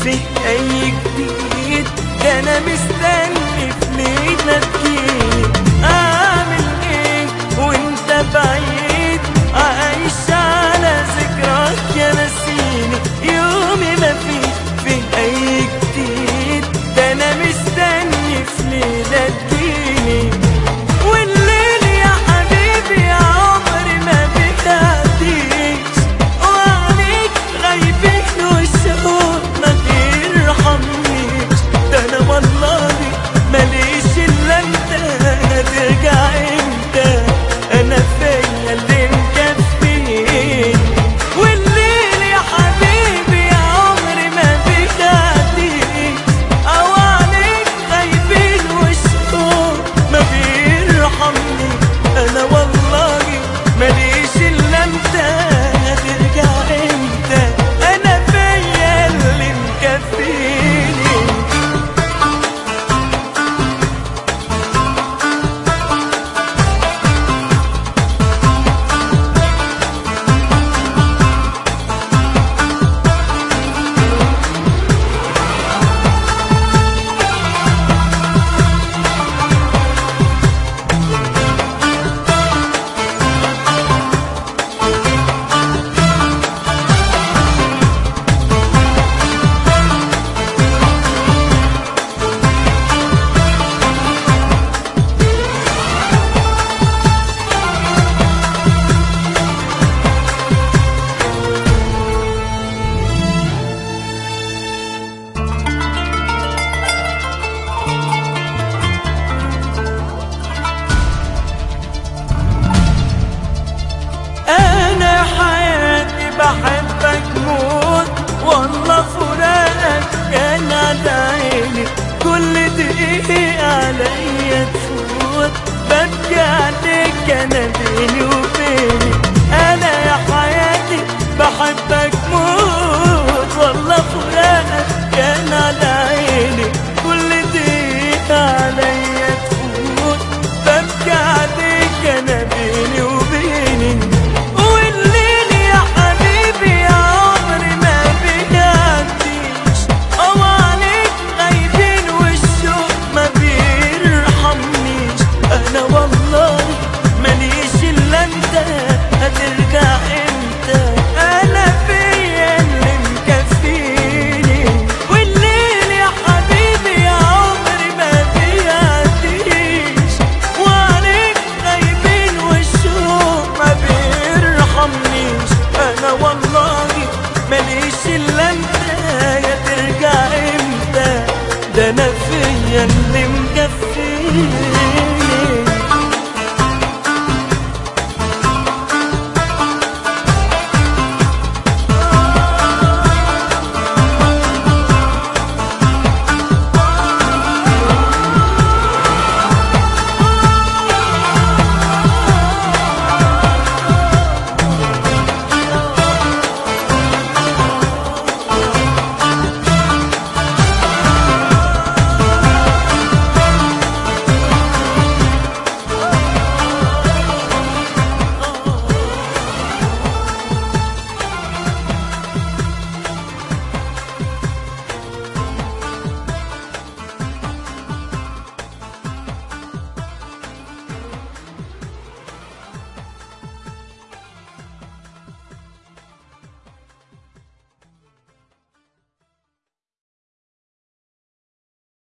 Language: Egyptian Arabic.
فيه اي جديد ده انا مستني في ليلة تجيلي اعمل ايه وانت بعيد عايش على ذكراك يا نسيني يومي ما فيه فيه اي جديد ده انا مستني في ليلة تجيلي والليل يا حبيبي يا عمري ما بيعديش وعليك غايبين والشوق ما بيرحمنيش ده انا والله ماليش الا انت هترجع امتى انا فيا اللي مكفيني والليل يا حبيبي يا عمري ما بيعديش او عليك غايبين والشوق ما بيرحمني انا والله ماليش الا انت هترجع امتى انا فيا اللي مكفيني انا حياتي بحبك موت والله فراقك كان على عيني كل دقيقة عليا تفوت ببكي عليك انا بيني وبينك انا يا حياتي بحبك موت والله فراقك كان على عيني كل دقيقة عليا تفوت ببكي عليك انا بيني وبينك والليل يا حبيبي يا عمري ما بيعديش او عليك غايبين والشوق ما بيرحمنيش انا والله ماليش الا انت هترجع امتى انا فيا اللي مكفيني والليل يا حبيبي يا عمري ما بيعديش وعليك غايبين والشوق ما بيرحمنيش انا والله ماليش الا انت يا ترجع امتى ده انا فيا اللي مكفيني